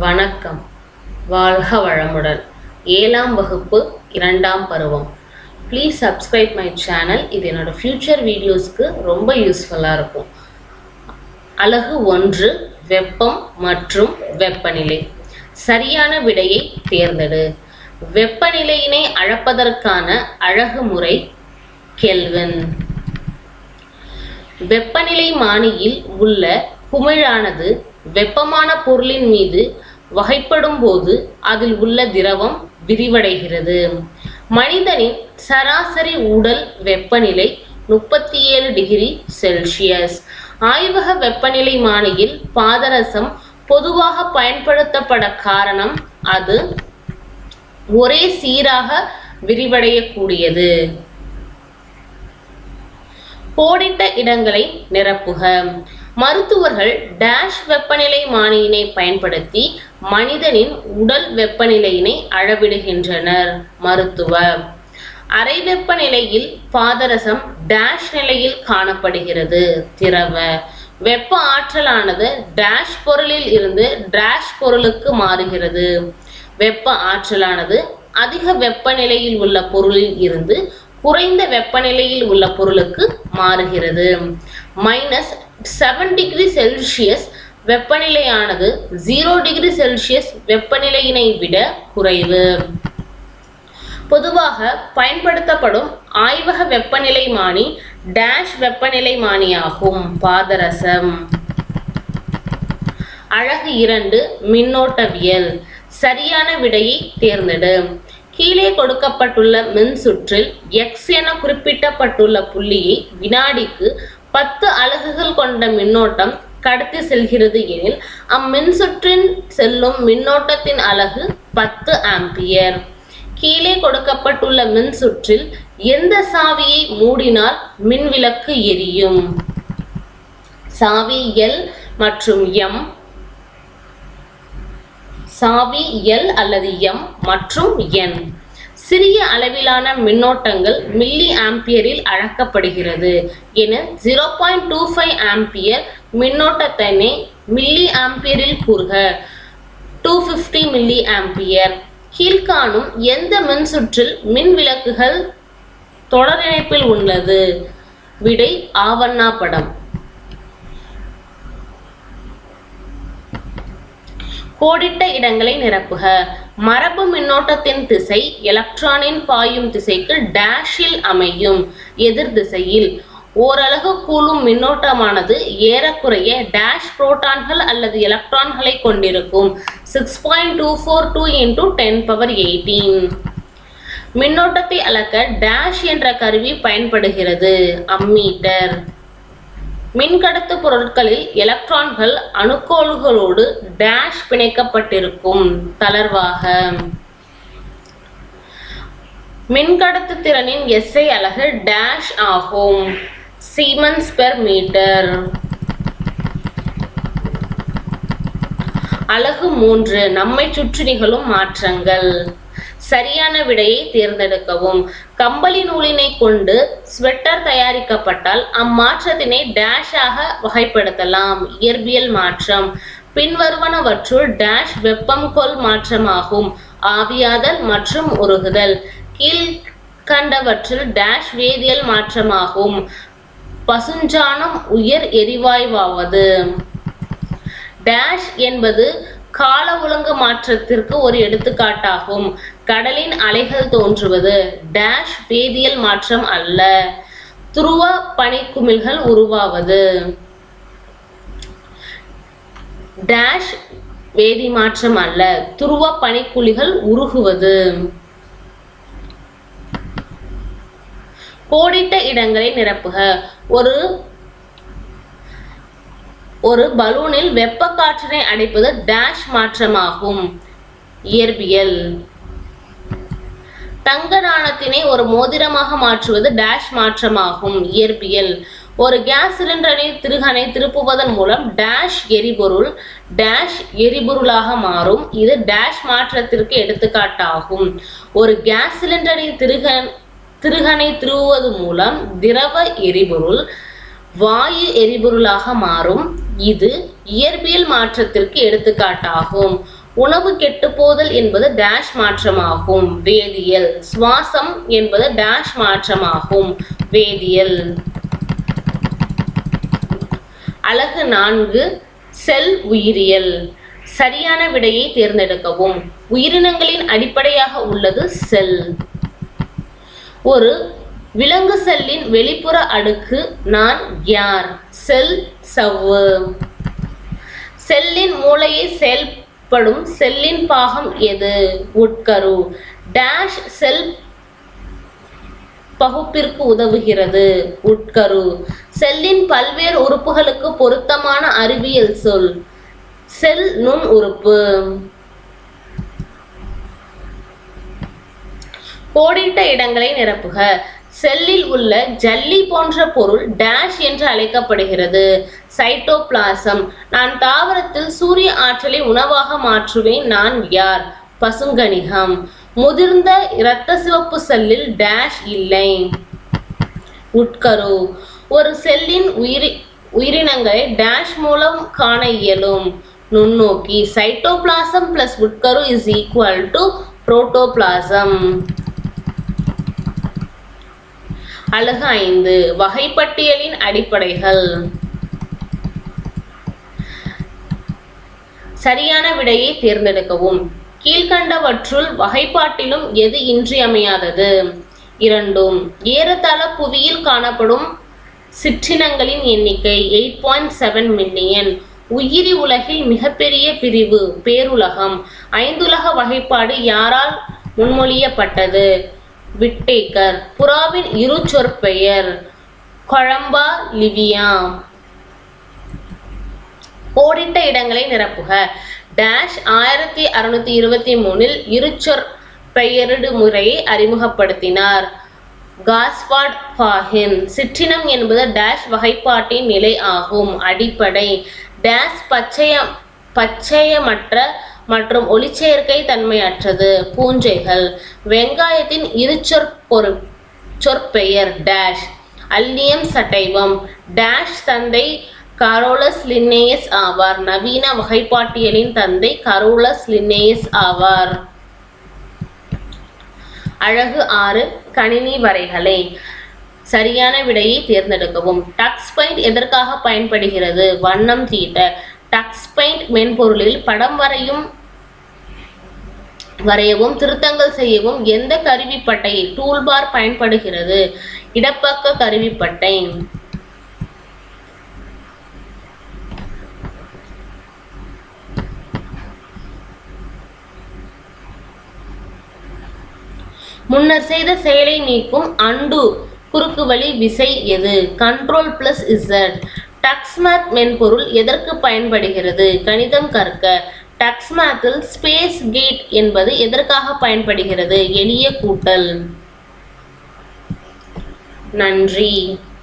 வணக்கம் வாழ்க வளமுடன் ஏழாம் வகுப்பு இரண்டாம் பருவம் ப்ளீஸ் சப்ஸ்கிரைப் மை சேனல் இது என்னோட ஃப்யூச்சர் வீடியோஸ்க்கு ரொம்ப யூஸ்ஃபுல்லாக இருக்கும் அலகு ஒன்று வெப்பம் மற்றும் வெப்பநிலை சரியான விடையை தேர்ந்தெடு வெப்பநிலையினை அளப்பதற்கான அழகு முறை கெல்வின் வெப்பநிலை மானியில் உள்ள குமிழானது வெப்பமான பொருளின் மீது வகைப்படும் போது அதில் உள்ள திரவம் விரிவடைகிறது மனிதனின் சராசரி உடல் வெப்பநிலை முப்பத்தி ஏழு டிகிரி செல்சியஸ் ஆய்வக வெப்பநிலை மானியில் பாதரசம் பொதுவாக பயன்படுத்தப்பட காரணம் அது ஒரே சீராக விரிவடையக்கூடியது கோடிட்ட இடங்களை நிரப்புக மருத்துவர்கள் டேஷ் வெப்பநிலை மானியினை பயன்படுத்தி மனிதனின் உடல் வெப்பநிலையினை அளவிடுகின்றனர் மருத்துவர் அறை வெப்பநிலையில் பாதரசம் டேஷ் நிலையில் காணப்படுகிறது திரவ வெப்ப ஆற்றலானது டேஷ் பொருளில் இருந்து டேஷ் பொருளுக்கு மாறுகிறது வெப்ப ஆற்றலானது அதிக வெப்பநிலையில் உள்ள பொருளில் இருந்து குறைந்த வெப்பநிலையில் உள்ள பொருளுக்கு மாறுகிறது மைனஸ் செவன் டிகிரி செல்சியஸ் வெப்பநிலையானது ஜீரோ டிகிரி செல்சியஸ் வெப்பநிலையினை விட குறைவு பொதுவாக பயன்படுத்தப்படும் ஆய்வக வெப்பநிலை மானி டேஷ் வெப்பநிலை மானியாகும் பாதரசம் அழகு இரண்டு மின்னோட்டவியல் சரியான விடையை தேர்ந்தெடு கீழே கொடுக்கப்பட்டுள்ள மின்சுற்றில் எக்ஸ் என குறிப்பிட்டப்பட்டுள்ள புள்ளியை வினாடிக்கு பத்து அலகுகள் கொண்ட மின்னோட்டம் கடத்தி செல்கிறது எனில் அம்மின்சுற்றின் செல்லும் மின்னோட்டத்தின் அலகு பத்து ஆம்பியர் கீழே கொடுக்கப்பட்டுள்ள மின்சுற்றில் எந்த சாவியை மூடினால் மின்விளக்கு எரியும் சாவி எல் மற்றும் எம் சாவி எல் அல்லது எம் மற்றும் என் சிறிய அளவிலான மின்னோட்டங்கள் மில்லி ஆம்பியரில் அளக்கப்படுகிறது என zero point two five ampere மின்னோட்டத்தினை மில்லி ஆம்பியரில் கூறுக டூ ஃபிஃப்டி மில்லி ஆம்பியர் கீழ்காணும் எந்த மின்சுற்றில் மின் விளக்குகள் தொடர் இணைப்பில் உள்ளது விடை ஆவண்ணா படம் கோடிட்ட இடங்களை நிரப்புக மரபு மின்னோட்டத்தின் திசை எலக்ட்ரானின் பாயும் திசைக்கு டேஷில் அமையும் எதிர் திசையில் ஓரலகு கூலும் மின்னோட்டமானது ஏறக்குறைய டேஷ் புரோட்டான்கள் அல்லது எலக்ட்ரான்களை கொண்டிருக்கும் six point two four two into ten power eighteen மின்னோட்டத்தை அளக்க டேஷ் என்ற கருவி பயன்படுகிறது அம்மீட்டர் மின்கடத்து பொருட்களில் எலக்ட்ரான்கள் அணுக்கோள்களோடு டேஷ் பிணைக்கப்பட்டிருக்கும் தளர்வாக மின்கடத்து திறனின் எஸ்ஐ அலகு டேஷ் ஆகும் சீமன்ஸ் பெர் மீட்டர் அலகு மூன்று நம்மை சுற்றி நிகழும் மாற்றங்கள் சரியான விடையை தேர்ந்தெடுக்கவும் கம்பளி நூலினை கொண்டு ஸ்வெட்டர் தயாரிக்கப்பட்டால் அம்மாற்றத்தினை டேஷாக வகைப்படுத்தலாம் இயற்பியல் மாற்றம் பின்வருவனவற்றுள் டேஷ் வெப்பம் கொள் மாற்றமாகும் ஆவியாதல் மற்றும் உருகுதல் கீழ்கண்டவற்றில் டேஷ் வேதியியல் மாற்றமாகும் பசுஞ்சாணம் உயர் எரிவாயுவாவது டேஷ் என்பது கால ஒழுங்கு மாற்றத்திற்கு ஒரு எடுத்துக்காட்டாகும் கடலின் அலைகள் தோன்றுவது டேஷ் வேதியியல் மாற்றம் அல்ல துருவ பனிக்குமிழ்கள் உருவாவது டேஷ் வேதி மாற்றம் அல்ல துருவ பனிக்குழிகள் உருகுவது கோடிட்ட இடங்களை நிரப்புக ஒரு ஒரு பலூனில் வெப்ப காற்றினை அடைப்பது டேஷ் மாற்றமாகும் இயற்பியல் தங்க நாணத்தினை ஒரு மோதிரமாக மாற்றுவது டேஷ் மாற்றமாகும் இயற்பியல் ஒரு கேஸ் சிலிண்டரை திருகனை திருப்புவதன் மூலம் டேஷ் எரிபொருள் டேஷ் எரிபொருளாக மாறும் இது டேஷ் மாற்றத்திற்கு எடுத்துக்காட்டாகும் ஒரு கேஸ் சிலிண்டரை திருகன் திருகனை திருவுவது மூலம் திரவ எரிபொருள் வாயு எரிபொருளாக மாறும் இது இயற்பியல் மாற்றத்திற்கு எடுத்துக்காட்டாகும் உணவு கெட்டுப்போதல் என்பது டேஷ் மாற்றமாகும் வேதியியல் சுவாசம் என்பது டேஷ் மாற்றமாகும் வேதியியல் அலகு நான்கு செல் உயிரியல் சரியான விடையை தேர்ந்தெடுக்கவும் உயிரினங்களின் அடிப்படையாக உள்ளது செல் ஒரு விலங்கு செல்லின் வெளிப்புற அடுக்கு நான் யார் செல் சவ்வு செல்லின் மூளையை செயல்படும் செல்லின் பாகம் எது உட்கரு டேஷ் செல் பகுப்பிற்கு உதவுகிறது உட்கரு செல்லின் பல்வேறு உறுப்புகளுக்கு பொருத்தமான அறிவியல் சொல் செல் நுண் உறுப்பு கோடிட்ட இடங்களை நிரப்புக செல்லில் உள்ள ஜல்லி போன்ற பொருள் டேஷ் என்று அழைக்கப்படுகிறது சைட்டோபிளாசம் நான் தாவரத்தில் சூரிய ஆற்றலை உணவாக மாற்றுவேன் நான் யார் பசுங்கணிகம் முதிர்ந்த இரத்த சிவப்பு செல்லில் டேஷ் இல்லை உட்கரு ஒரு செல்லின் உயிரி உயிரினங்களை டேஷ் மூலம் காண இயலும் நுண்ணோக்கி சைட்டோபிளாசம் பிளஸ் உட்கரு இஸ் ஈக்குவல் டு புரோட்டோபிளாசம் அழகு ஐந்து வகைப்பட்டியலின் அடிப்படைகள் சரியான விடையை தேர்ந்தெடுக்கவும் கீழ்கண்டவற்றுள் வகைப்பாட்டிலும் எது இன்றியமையாதது இரண்டும் ஏறத்தாழ புவியில் காணப்படும் சிற்றினங்களின் எண்ணிக்கை எயிட் பாயிண்ட் செவன் மில்லியன் உயிரி உலகில் மிகப்பெரிய பிரிவு பேருலகம் ஐந்துலக வகைப்பாடு யாரால் முன்மொழியப்பட்டது விட்டேக்கர் புறாவின் இரு சொற்பெயர் கொழம்பா லிவியா கோடிட்ட இடங்களை நிரப்புக டேஷ் ஆயிரத்தி அறுநூத்தி இருபத்தி மூணில் இருச்சொற் பெயரிடு முறையை அறிமுகப்படுத்தினார் காஸ்பாட் ஃபாஹின் சிற்றினம் என்பது டேஷ் வகைப்பாட்டின் நிலை ஆகும் அடிப்படை டேஷ் பச்சைய பச்சையமற்ற மற்றும் ஒளிச்சேர்க்கை தன்மையற்றது பூஞ்சைகள் வெங்காயத்தின் இருச்சொற் பொரு சொற்பெயர் டேஷ் அல்லியம் சட்டைவம் டேஷ் தந்தை கரோலஸ் லின்னேயஸ் ஆவார் நவீன வகைப்பாட்டியலின் தந்தை கரோலஸ் லின்னேயஸ் ஆவார் அழகு ஆறு கணினி வரைகலை சரியான விடையை தேர்ந்தெடுக்கவும் டக்ஸ் பெயிண்ட் எதற்காக பயன்படுகிறது வண்ணம் தீட்ட டக்ஸ் பெயிண்ட் மென்பொருளில் படம் வரையும் வரையவும் திருத்தங்கள் செய்யவும் எந்த கருவிப்பட்டை டூல்பார் பயன்படுகிறது இடப்பக்க கருவிப்பட்டை முன்னர் செய்த செயலை நீக்கும் அண்டு குறுக்கு வழி விசை எது கண்ட்ரோல் பிளஸ் இசட் டக்ஸ்மேத் மென்பொருள் எதற்கு பயன்படுகிறது கணிதம் கற்க டக்ஸ்மேத்தில் ஸ்பேஸ் கேட் என்பது எதற்காக பயன்படுகிறது எளிய கூட்டல் நன்றி